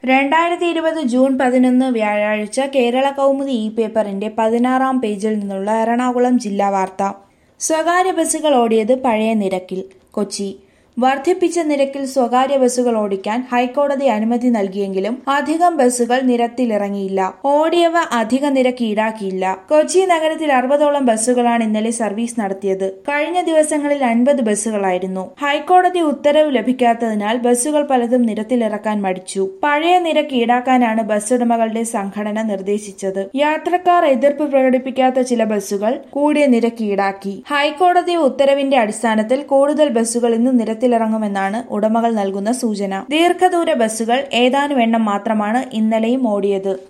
രണ്ടായിരത്തി ഇരുപത് ജൂൺ പതിനൊന്ന് വ്യാഴാഴ്ച കേരള കൗമുദി ഇ പേപ്പറിന്റെ പതിനാറാം പേജിൽ നിന്നുള്ള എറണാകുളം ജില്ലാ വാർത്ത സ്വകാര്യ ബസ്സുകൾ ഓടിയത് പഴയ നിരക്കിൽ കൊച്ചി വർദ്ധിപ്പിച്ച നിരക്കിൽ സ്വകാര്യ ബസ്സുകൾ ഓടിക്കാൻ ഹൈക്കോടതി അനുമതി നൽകിയെങ്കിലും അധികം ബസ്സുകൾ നിരത്തിലിറങ്ങിയില്ല ഓടിയവ അധിക നിരക്ക് ഈടാക്കിയില്ല കൊച്ചി നഗരത്തിൽ അറുപതോളം ബസ്സുകളാണ് ഇന്നലെ സർവീസ് നടത്തിയത് കഴിഞ്ഞ ദിവസങ്ങളിൽ അൻപത് ബസ്സുകളായിരുന്നു ഹൈക്കോടതി ഉത്തരവ് ലഭിക്കാത്തതിനാൽ ബസ്സുകൾ പലതും നിരത്തിലിറക്കാൻ മടിച്ചു പഴയ നിരക്ക് ഈടാക്കാനാണ് ബസ് ഉടമകളുടെ സംഘടന നിർദ്ദേശിച്ചത് യാത്രക്കാർ എതിർപ്പ് പ്രകടിപ്പിക്കാത്ത ചില ബസ്സുകൾ കൂടിയ നിരക്ക് ഈടാക്കി ഹൈക്കോടതി ഉത്തരവിന്റെ അടിസ്ഥാനത്തിൽ കൂടുതൽ ബസ്സുകൾ ഇന്ന് നിരത്തിലിറങ്ങുമെന്നാണ് ഉടമകൾ നൽകുന്ന സൂചന ദീർഘദൂര ബസ്സുകൾ ഏതാനും എണ്ണം മാത്രമാണ് ഇന്നലെയും ഓടിയത്